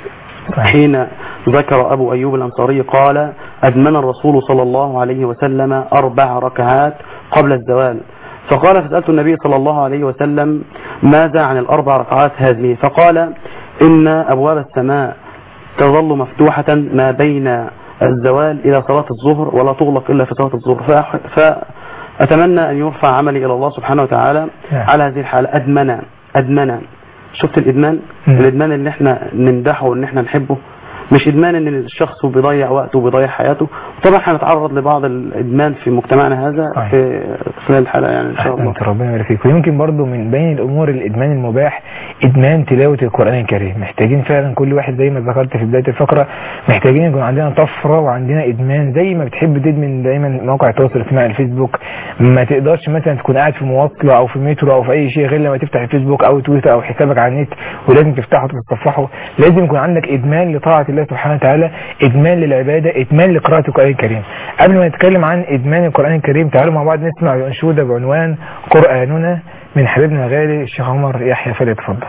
حين ذكر أبو أيوب الأنصاري قال أدمن الرسول صلى الله عليه وسلم أربع ركعات قبل الزوال فقال فسألت النبي صلى الله عليه وسلم ماذا عن الأربع ركعات هذه فقال إن أبواب السماء تظل مفتوحة ما بين الزوال إلى صلاة الظهر ولا تغلق إلا في صلاة الظهر فأح- فأتمنى أن يرفع عملي إلى الله سبحانه وتعالى نعم. على هذه الحالة أدمنا أدمنا شفت الإدمان مم. الإدمان اللي احنا نمدحه وإن احنا نحبه مش إدمان إن الشخص بيضيع وقته وبيضيع حياته طبعا هنتعرض لبعض الإدمان في مجتمعنا هذا صحيح. في خلال الحلقة يعني إن شاء الله أحسنت ربنا يبارك فيك ويمكن برضو من بين الامور الادمان المباح ادمان تلاوه القران الكريم محتاجين فعلا كل واحد زي ما ذكرت في بدايه الفقره محتاجين يكون عندنا طفره وعندنا ادمان زي ما بتحب تدمن دايما مواقع التواصل الاجتماعي الفيسبوك ما تقدرش مثلا تكون قاعد في مواصله او في مترو او في اي شيء غير لما تفتح الفيسبوك او تويتر او حسابك على النت ولازم تفتحه وتتصفحه لازم يكون عندك ادمان لطاعه الله سبحانه وتعالى ادمان للعباده ادمان لقراءه القران الكريم قبل ما نتكلم عن ادمان القران الكريم تعالوا مع بعض نسمع انشوده بعنوان قراننا من حبيبنا الغالي الشيخ عمر يحيى فليتفضل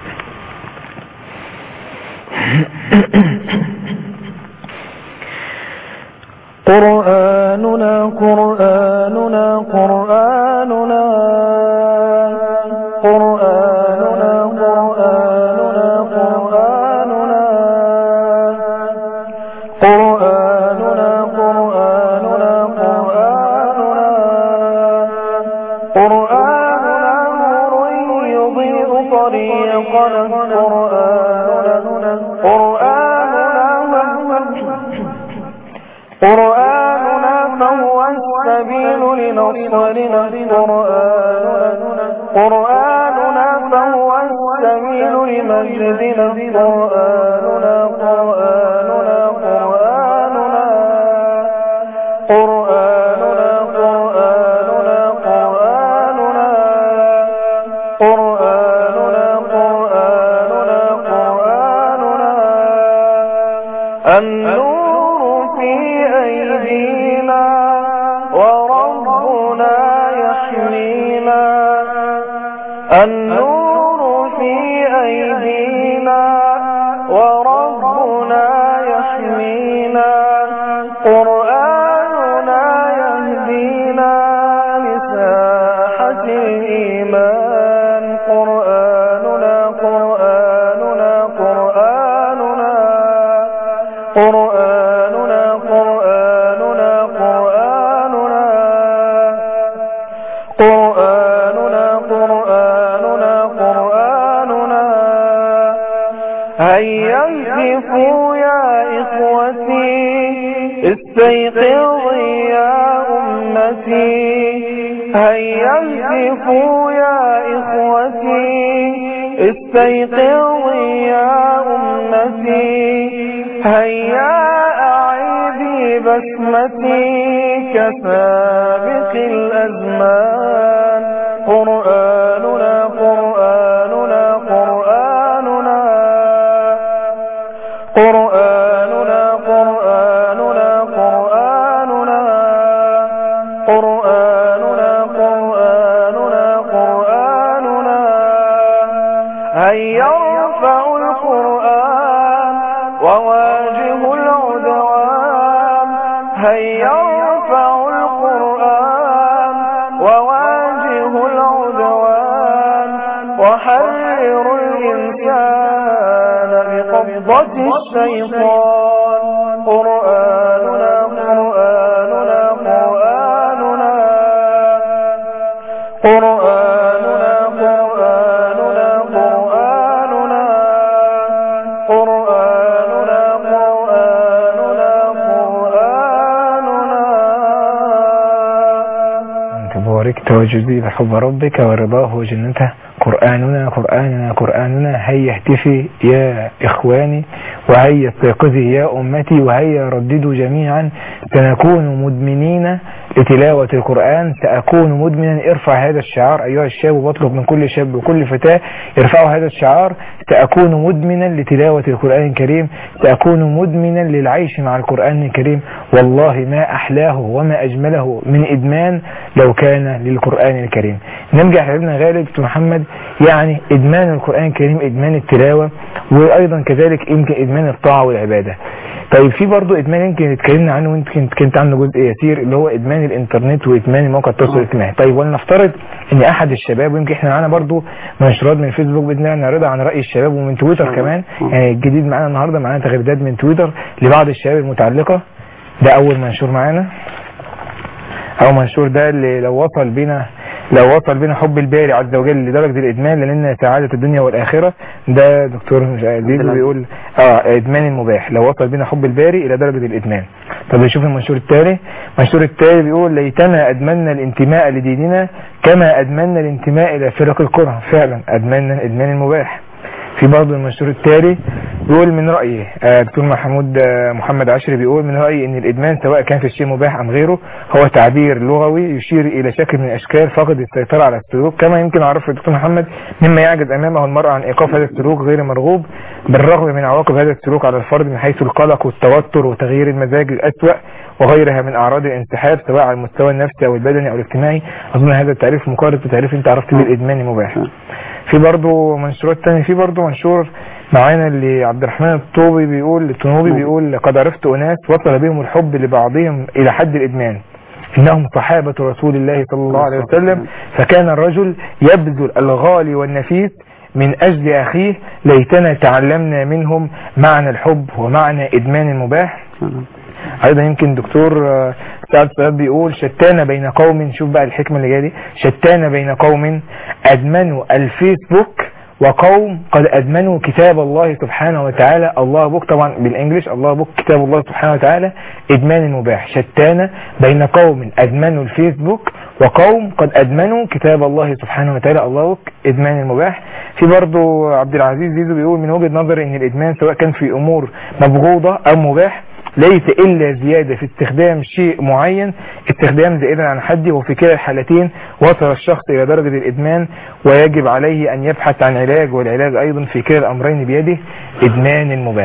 قرآننا قرآننا قرآننا قرآننا قرآننا قرآننا قرآننا قرآننا قرآننا قرآننا نور يضيء طريقنا قرآننا قرآننا قرآننا فهو السبيل لنصرنا قرآننا قرآننا فهو السبيل لمجدنا قرآننا قرآننا قرآننا قرآننا قرآننا قرآننا قرآننا قرآننا قرآننا النور في أيدينا وربنا يحمينا النور في أيدينا وربنا ربنا يحمينا قرآننا يهدينا لساحة الإيمان قرآننا قرآننا قرآننا قرآننا قرآننا قرآننا قرآننا قرآننا قرآننا هيا اهتفوا يا إخوتي استيقظوا يا أمتي هيا اهتفوا يا إخوتي استيقظوا يا أمتي هيا أعيدي بسمتي كسابق الأزمان قرآننا قرآننا قرآننا قرآننا قرآننا قرآننا قرآننا قرآننا قرآننا هيا ارفعوا القرآن وواجهوا العدوان هيا ارفعوا القرآن وواجهوا العدوان وحرروا الإنسان بقبضة الشيطان قرآننا قرآننا قرآننا قرآننا قرآننا قرآننا قرآننا قرآننا قرآننا أنت باركت وجزي بحب ربك ورضاه وجنته قرآننا قرآننا قرآننا هيا اهتفي يا إخواني وهيا استيقظي يا أمتي وهيا رددوا جميعا سنكون مدمنين لتلاوة القرآن سأكون مدمنا ارفع هذا الشعار أيها الشاب وبطلب من كل شاب وكل فتاة ارفعوا هذا الشعار سأكون مدمنا لتلاوة القرآن الكريم سأكون مدمنا للعيش مع القرآن الكريم والله ما أحلاه وما أجمله من إدمان لو كان للقرآن الكريم نرجع حبيبنا غالب دكتور محمد يعني إدمان القرآن الكريم إدمان التلاوة وأيضا كذلك يمكن إدمان الطاعة والعبادة طيب في برضه ادمان يمكن اتكلمنا عنه ويمكن كنت عنه جزء يسير اللي هو ادمان الانترنت وادمان مواقع التواصل الاجتماعي طيب ولنفترض ان احد الشباب ويمكن احنا معانا برضه منشورات من فيسبوك باذن الله نعرضها عن راي الشباب ومن تويتر كمان يعني الجديد معانا النهارده معانا تغريدات من تويتر لبعض الشباب المتعلقه ده اول منشور معانا او منشور ده اللي لو وصل بينا لو وصل بنا حب الباري عز وجل لدرجة الإدمان لأن سعادة الدنيا والآخرة ده دكتور زيزو بيقول اه إدمان المباح لو وصل بنا حب الباري إلى درجة الإدمان طب نشوف المنشور التالي المنشور التالي بيقول ليتنا أدمنا الانتماء لديننا كما أدمنا الانتماء إلى فرق الكره فعلا أدمنا الإدمان المباح في برضه المنشور التالي بيقول من رأيي آه، دكتور محمود آه، محمد عشري بيقول من رأيي ان الادمان سواء كان في الشيء مباح ام غيره هو تعبير لغوي يشير الى شكل من اشكال فقد السيطرة على السلوك كما يمكن عرف الدكتور محمد مما يعجز امامه المرء عن ايقاف هذا السلوك غير مرغوب بالرغم من عواقب هذا السلوك على الفرد من حيث القلق والتوتر وتغيير المزاج الاسوأ وغيرها من اعراض الانسحاب سواء على المستوى النفسي او البدني او الاجتماعي اظن هذا التعريف مقارب بتعريف انت عرفت بيه الادمان المباح في برضه منشورات تانية في برضه منشور معانا اللي عبد الرحمن الطوبي بيقول الطنوبي بيقول لقد عرفت أناس وصل بهم الحب لبعضهم إلى حد الإدمان إنهم صحابة رسول الله صلى الله عليه وسلم فكان الرجل يبذل الغالي والنفيس من أجل أخيه ليتنا تعلمنا منهم معنى الحب ومعنى إدمان المباح ايضا يمكن دكتور آه، سعد سعد بيقول شتان بين قوم شوف بقى الحكمة اللي جايه دي شتان بين قوم ادمنوا الفيسبوك وقوم قد ادمنوا كتاب الله سبحانه وتعالى الله بوك طبعا بالانجلش الله بوك كتاب الله سبحانه وتعالى ادمان المباح شتان بين قوم ادمنوا الفيسبوك وقوم قد ادمنوا كتاب الله سبحانه وتعالى الله بوك ادمان المباح في برضو عبد العزيز زيزو بيقول من وجهة نظري ان الادمان سواء كان في امور مبغوضة او مباح ليس إلا زيادة في استخدام شيء معين استخدام زائدا عن حده وفي كلا الحالتين وصل الشخص إلى درجة الإدمان ويجب عليه أن يبحث عن علاج والعلاج أيضا في كلا الأمرين بيده إدمان المباح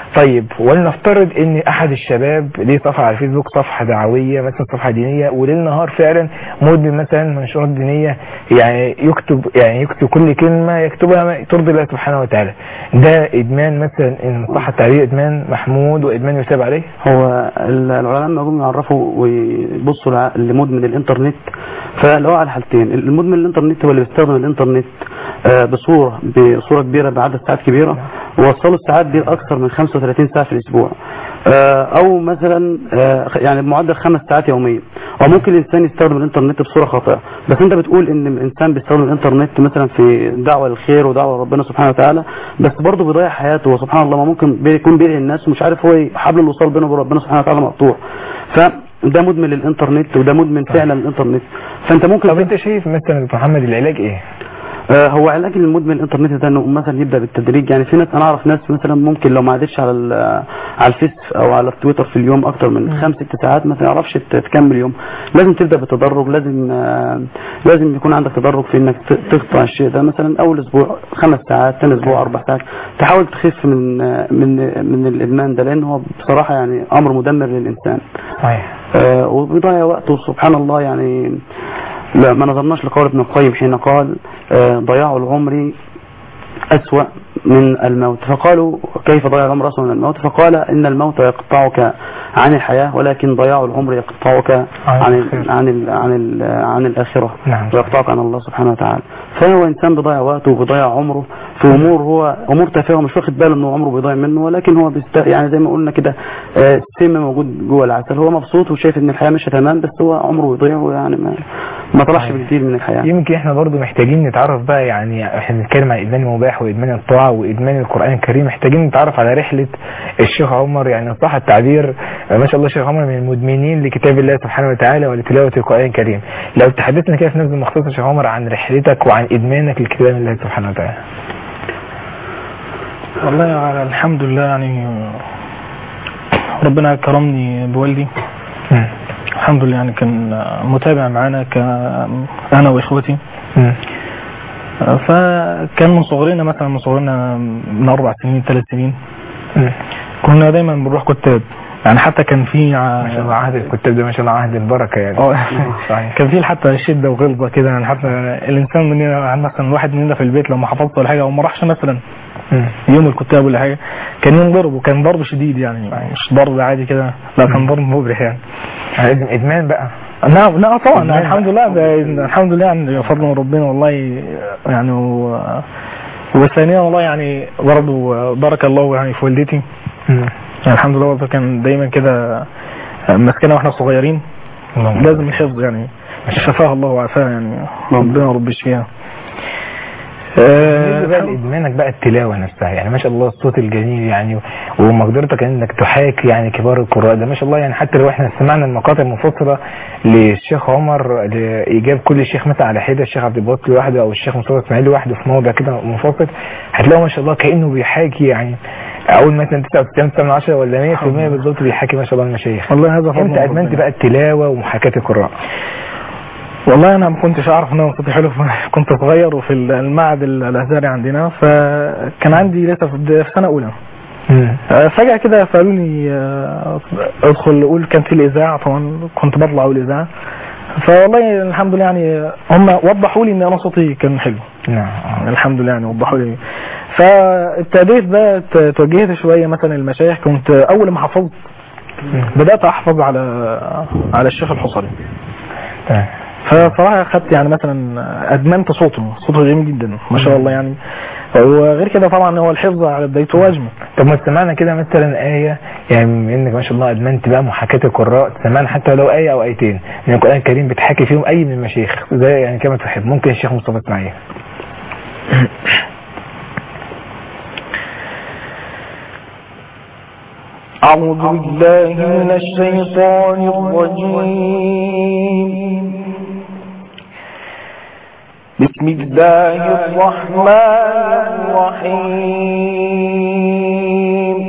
طيب ولنفترض ان احد الشباب ليه صفحه على الفيسبوك صفحه دعويه مثلا صفحه دينيه وليل نهار فعلا مدمن مثلا منشورات دينيه يعني يكتب يعني يكتب كل كلمه يكتبها ترضي الله سبحانه وتعالى ده ادمان مثلا ان صح التعبير ادمان محمود وادمان يثاب عليه هو ال- العلماء لما جم يعرفوا ويبصوا لع- لمدمن الانترنت فلو على حالتين المدمن الانترنت هو اللي بيستخدم الانترنت آه، بصوره بصوره كبيره بعدد ساعات كبيره ووصلوا الساعات دي اكثر من 35 ساعه في الاسبوع آه، او مثلا آه، يعني بمعدل خمس ساعات يوميا او ممكن الانسان يستخدم الانترنت بصوره خاطئه بس انت بتقول ان الانسان بيستخدم الانترنت مثلا في دعوه للخير ودعوه لربنا سبحانه وتعالى بس برضه بيضيع حياته وسبحان الله ما ممكن بيكون بيدعي الناس ومش عارف هو حبل الوصال بينه وبين ربنا سبحانه وتعالى مقطوع فده مدمن للانترنت وده مدمن فعلا للانترنت فانت ممكن طب انت شايف مثلا يا محمد العلاج ايه آه، هو علاج المدمن الانترنت ده انه مثلا يبدا بالتدريج يعني في ناس انا اعرف ناس مثلا ممكن لو ما عادتش على ال- على الفيس او على التويتر في اليوم اكتر من خمس ست ساعات ما تعرفش ت- تكمل يوم لازم تبدا بالتدرج لازم آه، لازم يكون عندك تدرج في انك ت- تقطع الشيء ده مثلا اول اسبوع خمس ساعات ثاني اسبوع اربع ساعات تحاول تخف من آه، من من الادمان ده لان هو بصراحه يعني امر مدمر للانسان صحيح آه، وبيضيع وقته سبحان الله يعني لا ما نظرناش لقول ابن القيم حين قال آه، ضياع العمر أسوأ من الموت فقالوا كيف ضياع العمر أسوأ من الموت فقال إن الموت يقطعك عن الحياة ولكن ضياع العمر يقطعك عن عن الآخرة. ال عن ال عن ال عن الآخرة نعم. ويقطعك عن الله سبحانه وتعالى فهو إنسان بيضيع وقته وبيضيع عمره في أمور هو أمور تافهة مش واخد باله إنه عمره بيضيع منه ولكن هو بيست يعني زي ما قلنا كده آه، السم موجود جوه العسل هو مبسوط وشايف إن الحياة ماشية تمام بس هو عمره بيضيع ويعني ما ما طلعش صحيح. بكتير من الحياة يمكن احنا برضو محتاجين نتعرف بقى يعني احنا بنتكلم عن ادمان المباح وادمان الطاعه وادمان القران الكريم محتاجين نتعرف على رحله الشيخ عمر يعني صح التعبير آه، ما شاء الله الشيخ عمر من المدمنين لكتاب الله سبحانه وتعالى ولتلاوه القران الكريم لو تحدثنا كده في نبذه مخصوصه يا شيخ عمر عن رحلتك وعن ادمانك لكتاب الله سبحانه وتعالى والله يعني الحمد لله يعني ربنا كرمني بوالدي مم. الحمد لله يعني كان متابع معانا ك انا واخوتي مم. فكان من صغرنا مثلا من صغرنا من اربع سنين ثلاث سنين مم. كنا دايما بنروح كتاب يعني حتى كان في ما شاء الله عهد الكتاب ده ما شاء الله عهد البركه يعني اه صحيح كان في حتى شده وغلظه كده يعني حتى الانسان مننا يعني مثلا واحد مننا في البيت لو ما حفظش ولا حاجه او ما راحش مثلا مم. يوم الكتاب ولا حاجه كان ينضرب وكان ضرب شديد يعني مش ضرب عادي كده لا كان ضرب مبرح يعني لازم ادمان بقى نعم لا طبعا إدمان الحمد لله ب- الحمد لله يعني فضل من ربنا والله يعني و... وثانيا والله يعني برضه بارك الله يعني في والدتي مم. يعني الحمد لله برضه كان دايما كده ماسكنا واحنا صغيرين اللهم لازم الحفظ يعني شفاها الله وعافاها يعني ربنا رب يشفيها بالنسبه بقى آه، لادمانك بقى التلاوه نفسها يعني ما شاء الله الصوت الجميل يعني ومقدرتك انك تحاكي يعني كبار القراء ده ما شاء الله يعني حتى لو احنا سمعنا المقاطع المنفصله للشيخ عمر لايجاب كل شيخ مثلا على حده الشيخ عبد الباسط لوحده او الشيخ مصطفى اسماعيل لوحده في موضع كده منفصل هتلاقوا ما شاء الله كانه بيحاكي يعني اول مثلا 99 9 من 10 ولا 100% بالظبط بيحاكي ما شاء الله المشايخ والله هذا فضل انت من ادمنت ربنا. بقى التلاوه ومحاكاه القراء والله انا ما كنتش اعرف ان انا صوتي حلو كنت صغير وفي المعهد الازهري عندنا فكان عندي لسه في في سنه اولى آه، فجأة كده قالوا لي آه، ادخل قول كان في الإذاعة طبعا كنت بطلع أقول إذاعة فوالله الحمد لله يعني هم وضحوا لي إن أنا صوتي كان حلو نعم الحمد لله يعني وضحوا لي فابتديت بقى ت- توجهت شوية مثلا المشايخ كنت أول ما حفظت بدأت أحفظ على على الشيخ الحصري تمام فصراحة أخدت يعني مثلا أدمنت صوته صوته جميل جدا ما شاء الله يعني وغير كده طبعا هو الحفظ على بدايته واجب طب ما سمعنا كده مثلا آية يعني بما انك ما شاء الله ادمنت بقى محاكاة القراء سمعنا حتى لو آية او آيتين من القرآن الكريم بتحكي فيهم اي من المشايخ زي يعني كما تحب ممكن الشيخ مصطفى اسماعيل أعوذ بالله من الشيطان الرجيم بسم الله الرحمن الرحيم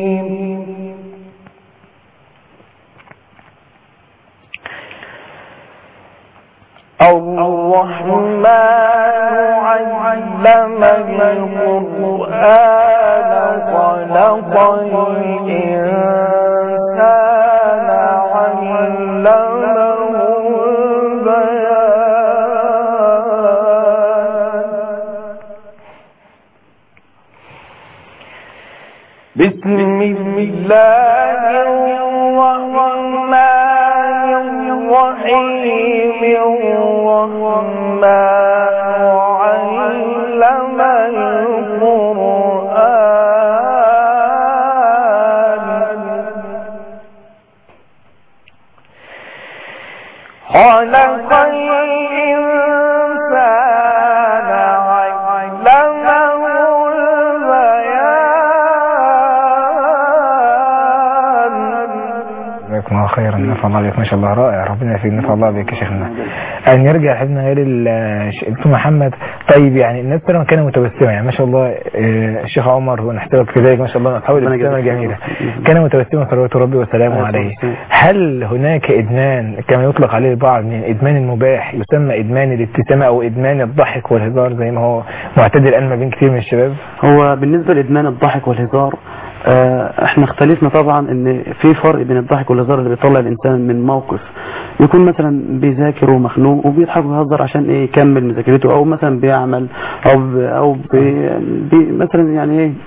الرحمن علم القرآن خلق الإنسان علمه البيان بسم الله الرحمن الرحيم الرحمن علم القرآن خلق الإنسان علمه البيان جزاكم الله خيرا نفع الله بك ما شاء الله رائع ربنا يفيد نفع الله بك يا شيخنا أن يرجع حبنا غير الدكتور محمد طيب يعني الناس لما كانوا متبسمة يعني ما شاء الله آه، الشيخ عمر ونحترق كذلك ما شاء الله أصحاب ربنا الابتسامة يجزاك الجميلة خير. كان متبسما صلوات ربي وسلامه عليه عليه الصلاة هل هناك إدمان كما يطلق عليه البعض من الإدمان المباح يسمى إدمان الابتسامة أو إدمان الضحك والهزار زي ما هو معتاد الآن ما بين كثير من الشباب هو بالنسبة لإدمان الضحك والهزار آه، احنا اختلفنا طبعا ان في فرق بين الضحك والهزار اللي بيطلع الانسان من موقف يكون مثلا بيذاكر ومخنوق وبيضحك ويهزر عشان ايه يكمل مذاكرته او مثلا بيعمل او ب او بي بي مثلا يعني ايه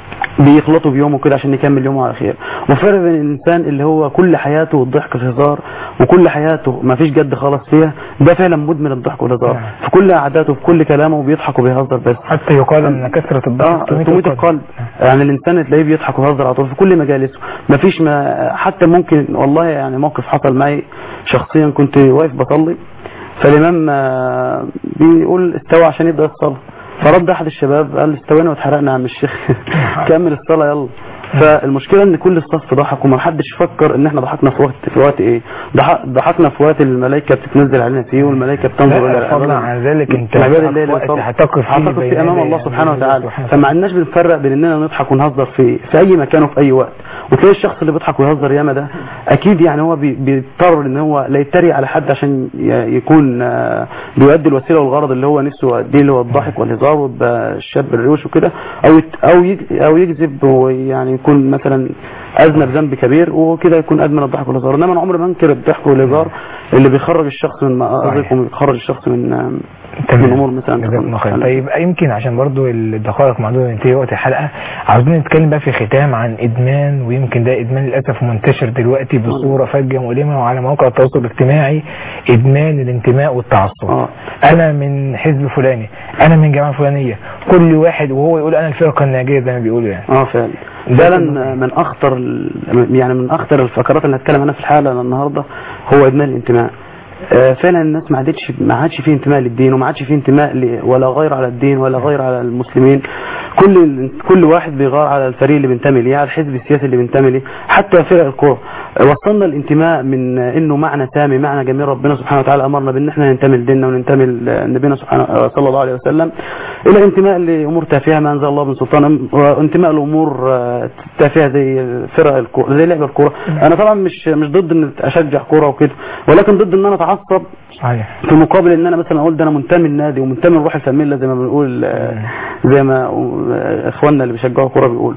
بيخلطوا بيومه كده عشان يكمل يومه على خير وفرق بين الانسان اللي هو كل حياته الضحك والهزار وكل حياته ما فيش جد خالص فيها ده فعلا مدمن الضحك والهزار نعم. في كل قعداته في كل كلامه بيضحك وبيهزر بس حتى يقال أن كثرة اه الضحك تميت القلب يعني الانسان تلاقيه بيضحك ويهزر على طول في كل مجالسه مفيش ما حتى ممكن والله يعني موقف حصل معي شخصيا كنت واقف بصلي فالامام آه، بيقول استوى عشان يبدا الصلاه فرد احد الشباب قال استوينا واتحرقنا يا عم الشيخ كمل الصلاه يلا فالمشكله ان كل الصف ضحك وما حدش فكر ان احنا ضحكنا في وقت في وقت ايه ضح- ضحكنا في وقت الملائكه بتتنزل علينا فيه والملائكه بتنظر لا، فضلا عن ذلك انت عباد في الله اللي وقت صار- هتقف فيه هتقف بين فيه امام يدي الله سبحانه الله وتعالى سبحانه فما عندناش بنفرق بين اننا نضحك ونهزر في في اي مكان وفي اي وقت وتلاقي الشخص اللي بيضحك ويهزر ياما ده اكيد يعني هو بي- بيضطر ان هو لا يتريق على حد عشان ي- يكون آه، بيؤدي الوسيله والغرض اللي هو نفسه يؤديه اللي هو الضحك والهزار ويبقى الشاب الروش وكده او يت- او يج- او يكذب ويعني يكون مثلا اذنب ذنب كبير وكده يكون ادمن الضحك والهزار انما انا عمري ما انكر الضحك والهزار اللي بيخرج الشخص من مأزق وبيخرج الشخص من آه، من امور مثلا جزاكم تكون الله خير حلال. طيب يمكن عشان برضو الدقائق معدودة ينتهي وقت الحلقة عاوزين نتكلم بقى في ختام عن ادمان ويمكن ده ادمان للاسف منتشر دلوقتي بصورة فجة مؤلمة وعلى مواقع التواصل الاجتماعي ادمان الانتماء والتعصب آه. انا من حزب فلاني انا من جماعة فلانية كل واحد وهو يقول انا الفرقة الناجية زي ما بيقولوا يعني اه فعلا فعلا من اخطر ال- يعني من اخطر الفقرات اللي هتكلم عنها في الحلقه النهارده هو ادمان الانتماء آه، فعلا الناس ما عادتش ما عادش فيه انتماء للدين وما عادش فيه انتماء ل- ولا غير على الدين ولا غير على المسلمين كل ال- كل واحد بيغار على الفريق اللي بينتمي ليه على الحزب السياسي اللي بينتمي ليه حتى فرق الكوره آه، وصلنا الانتماء من آه، انه معنى سامي معنى جميل ربنا سبحانه وتعالى امرنا بان احنا ننتمي لديننا وننتمي لنبينا سبحانه آه، صلى الله عليه وسلم الى انتماء لامور تافهه ما انزل الله من سلطان وانتماء لامور آه، تافهه زي فرق الكوره زي لعب الكوره انا طبعا مش مش ضد ان اشجع كوره وكده ولكن ضد ان انا اتعصب صحيح في مقابل ان انا مثلا اقول ده انا منتمي للنادي ومنتمي لروح الفاميلا زي ما بنقول آه، زي ما آه، اخواننا اللي بيشجعوا كوره بيقولوا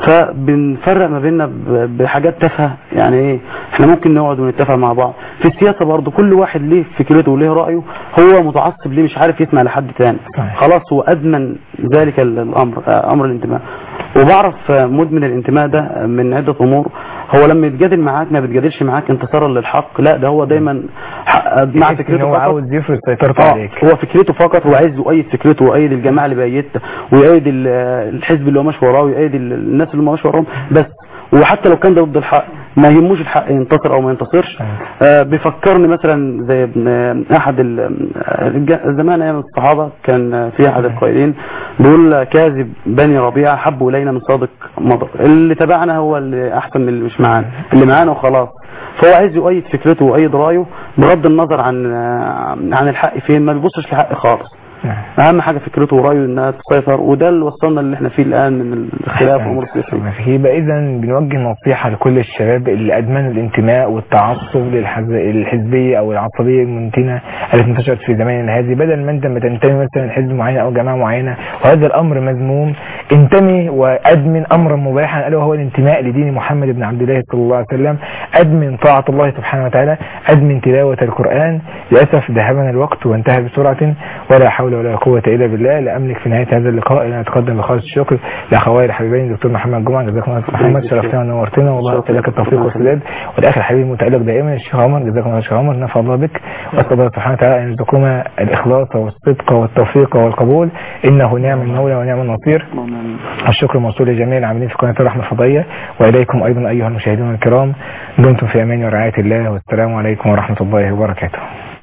فبنفرق ما بيننا ب- بحاجات تافهه يعني ايه احنا ممكن نقعد ونتفق مع بعض في السياسه برضه كل واحد ليه فكرته وليه رايه هو متعصب ليه مش عارف يسمع لحد تاني صحيح. خلاص هو ادمن ذلك ال- الامر آه، امر الانتماء وبعرف آه، مدمن الانتماء ده من عده امور هو لما يتجادل معاك ما بيتجادلش معاك انتصارا للحق لا ده هو دايما ح- مع يحس ان فكرته هو فقط عاوز يفرض سيطرته اه عليك هو فكرته فقط هو عايز يؤيد فكرته ويؤيد الجماعه اللي بيأيدها ويؤيد ال- الحزب اللي هو ماشي وراه ويؤيد ال- الناس اللي هم ماشي وراهم بس وحتى لو كان ده ضد الحق ما يهموش الحق ينتصر او ما ينتصرش آه بيفكرني مثلا زي ابن احد ال- الج- زمان ايام الصحابه كان في احد القائلين بيقول كاذب بني ربيعه حبوا الينا من صادق مضر اللي تبعنا هو اللي احسن من اللي مش معانا اللي معانا وخلاص فهو عايز يؤيد فكرته ويؤيد رايه بغض النظر عن عن الحق فين ما بيبصش لحق خالص نعم. اهم حاجه فكرته ورايه انها تسيطر وده اللي وصلنا اللي احنا فيه الان من الخلاف والامور السياسيه ما فيه يبقى اذا بنوجه نصيحه لكل الشباب اللي ادمنوا الانتماء والتعصب للحز- للحزبيه او العصبيه المنتنه التي انتشرت في زماننا هذه بدل ما انت ما تنتمي مثلا لحزب معين او جماعه معينه وهذا الامر مذموم انتمي وادمن امرا مباحا الا وهو الانتماء لدين محمد بن عبد الله صلى الله عليه وسلم ادمن طاعه الله سبحانه وتعالى ادمن تلاوه القران للاسف ذهبنا الوقت وانتهى بسرعه ولا حول ولا قوه الا بالله لا املك في نهايه هذا اللقاء الا ان اتقدم بخالص الشكر لاخوي الحبيبين دكتور محمد جمعه جزاكم الله خير محمد شرفتنا ونورتنا والله لك التوفيق والسداد والاخر حبيبي المتالق دائما الشيخ عمر جزاكم الله الشيخ عمر نفع الله بك واسال الله سبحانه وتعالى ان يرزقكما الاخلاص والصدق والتوفيق والقبول انه نعم المولى ونعم النصير الشكر موصول لجميع العاملين في قناه الرحمه الفضائيه واليكم ايضا ايها المشاهدون الكرام دمتم في امان ورعايه الله والسلام عليكم ورحمه الله وبركاته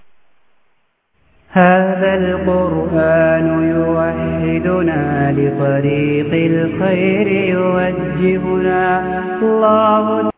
هذا القرآن يوحدنا لطريق الخير يوجهنا الله